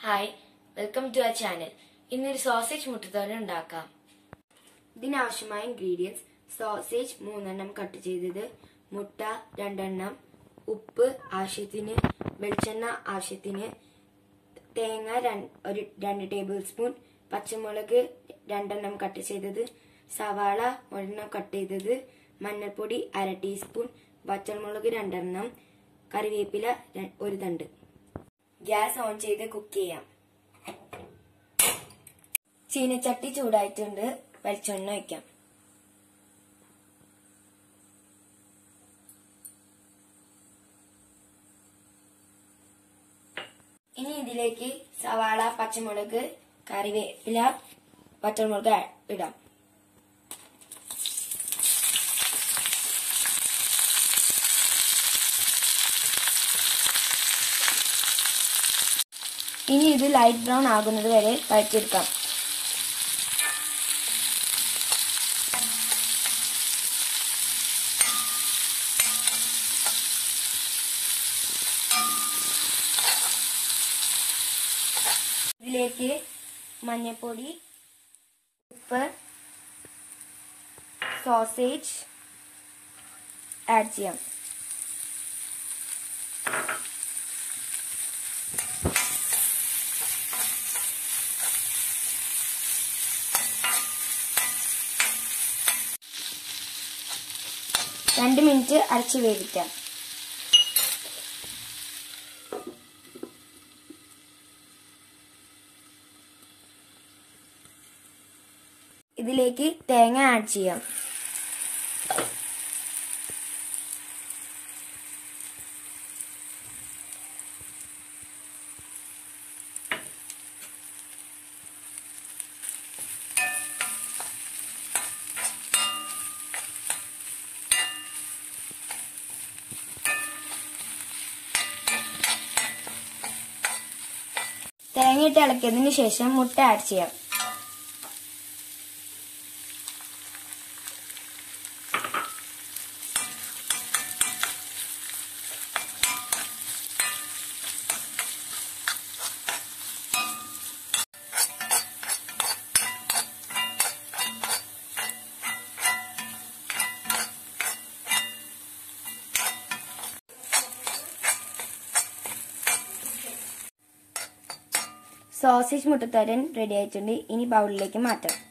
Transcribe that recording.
hi welcome to our channel ഇന്നൊരു sausage മുട്ടത്തോരൻ ഉണ്ടാക്കാം ഇതിനാവശ്യമായ ഇൻഗ്രീഡിയൻസ് സോസേജ് മൂന്നെണ്ണം കട്ട് ചെയ്തത് മുട്ട രണ്ടെണ്ണം ഉപ്പ് ആവശ്യത്തിന് വെളിച്ചെണ്ണ ആവശ്യത്തിന് തേങ്ങ രൺ- ഒരു രണ്ട് ടേബിൾ സ്പൂൺ പച്ചമുളക് രണ്ടെണ്ണം കട്ട് ചെയ്തത് സവാള ഒരെണ്ണം കട്ട് ചെയ്തത് മഞ്ഞൾപ്പൊടി അര ടീസ്പൂൺ പച്ചമുളക് രണ്ടെണ്ണം കറിവേപ്പില ര- ഒരു തണ്ട് ഗ്യാസ് ഓൺ ചെയ്ത് കുക്ക് ചെയ്യാം ചീനച്ചട്ടി ചൂടായിട്ടുണ്ട് വെളിച്ചെണ്ണ വയ്ക്കാം ഇനി ഇതിലേക്ക് സവാള പച്ചമുളക് കറിവേപ്പില പച്ചമുളക് ഇടാം ഇനി ഇത് ലൈറ്റ് ബ്രൗൺ ആകുന്നത് വരെ വഴറ്റിയെടുക്കാം ഇതിലേക്ക് മഞ്ഞൾപ്പൊടി ഉപ്പ് സോസേജ് ആഡ് ചെയ്യാം രണ്ട് മിനിറ്റ് അടച്ച് വേവിക്കാം ഇതിലേക്ക് തേങ്ങ ആഡ് ചെയ്യാം തേങ്ങ ഇട്ട് ഇളക്കിയതിന് ശേഷം മുട്ട ആഡ് ചെയ്യാം സോസേജ് മുട്ടത്തോരൻ റെഡി ആയിട്ടുണ്ട് ഇനി ബൗളിലേക്ക് മാറ്റാം